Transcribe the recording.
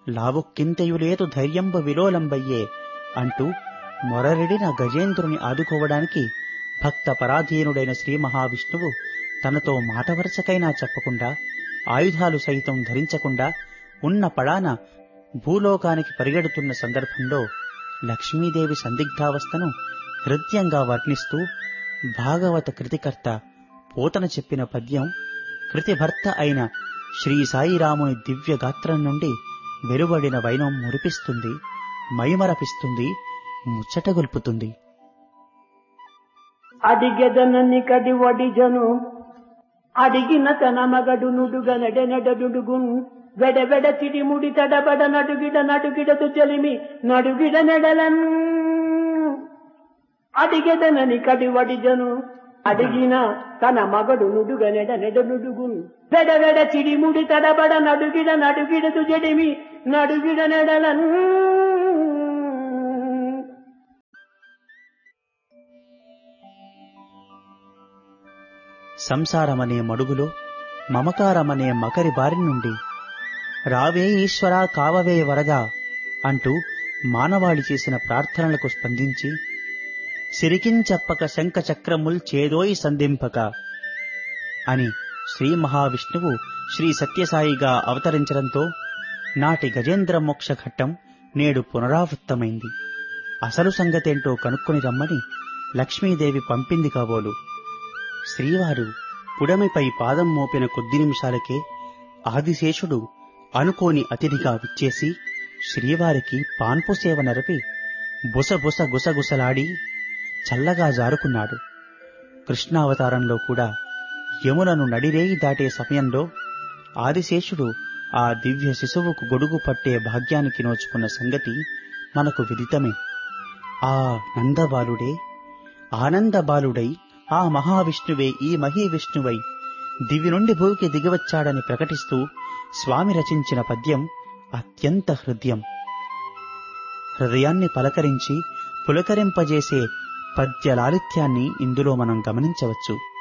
లావుక్కింతయులేదు ధైర్యంబు విలోలంబయ్యే అంటూ మొరరెడిన గజేంద్రుని ఆదుకోవడానికి భక్త పరాధీనుడైన శ్రీ మహావిష్ణువు తనతో మాట వరుసకైనా చెప్పకుండా ఆయుధాలు సైతం ధరించకుండా ఉన్న పడాన భూలోకానికి పరిగెడుతున్న సందర్భంలో లక్ష్మీదేవి సందిగ్ధావస్థను హృద్యంగా వర్ణిస్తూ భాగవత కృతికర్త పోతన చెప్పిన పద్యం కృతిభర్త అయిన శ్రీ సాయిరాముని దివ్య గాత్రం నుండి వెలువడిన వైనం మురిపిస్తుంది మైమరపిస్తుంది ముచ్చటగొల్పుతుంది అడిగెదనని కడి వడిజను అడిగిన తన మగడు నుడుగ నడె నడుగున్ వెడ వెడ తిడిముడి తడబడ నడుగిడ నడుగిడదు చెలిమి నడుగిడ నెడలన్ అడిగెదనని కడి వడిజను అడిగిన తన మగడు నుడుగ నెడ నెడ నుడుగున్ వెడ వెడ చిడిముడి తడబడ నడుగిడ నడుగిడదు చెడిమి నడుగిడ నెడలన్ సంసారమనే మడుగులో మమకారమనే మకరి బారి నుండి రావే ఈశ్వరా కావవే వరదా అంటూ మానవాళి చేసిన ప్రార్థనలకు స్పందించి సిరికించప్పక శంఖ చక్రముల్ చేదోయి సంధింపక అని శ్రీ మహావిష్ణువు శ్రీ సత్యసాయిగా అవతరించడంతో నాటి గజేంద్ర మోక్ష ఘట్టం నేడు పునరావృత్తమైంది అసలు సంగతేంటో కనుక్కొని రమ్మని లక్ష్మీదేవి పంపింది కాబోలు శ్రీవారు పుడమిపై పాదం మోపిన కొద్ది నిమిషాలకే ఆదిశేషుడు అనుకోని అతిథిగా విచ్చేసి శ్రీవారికి పాన్పు సేవ నరపి బుసబుస గుసగుసలాడి చల్లగా జారుకున్నాడు కృష్ణావతారంలో కూడా యమునను నడిరేయి దాటే సమయంలో ఆదిశేషుడు ఆ దివ్య శిశువుకు గొడుగు పట్టే భాగ్యానికి నోచుకున్న సంగతి మనకు విదితమే ఆ నందబాలుడే ఆనందబాలుడై ఆ మహావిష్ణువే ఈ మహీవిష్ణువై దివి నుండి భూమికి దిగివచ్చాడని ప్రకటిస్తూ స్వామి రచించిన పద్యం అత్యంత హృదయం హృదయాన్ని పలకరించి పులకరింపజేసే పద్య లాలిత్యాన్ని ఇందులో మనం గమనించవచ్చు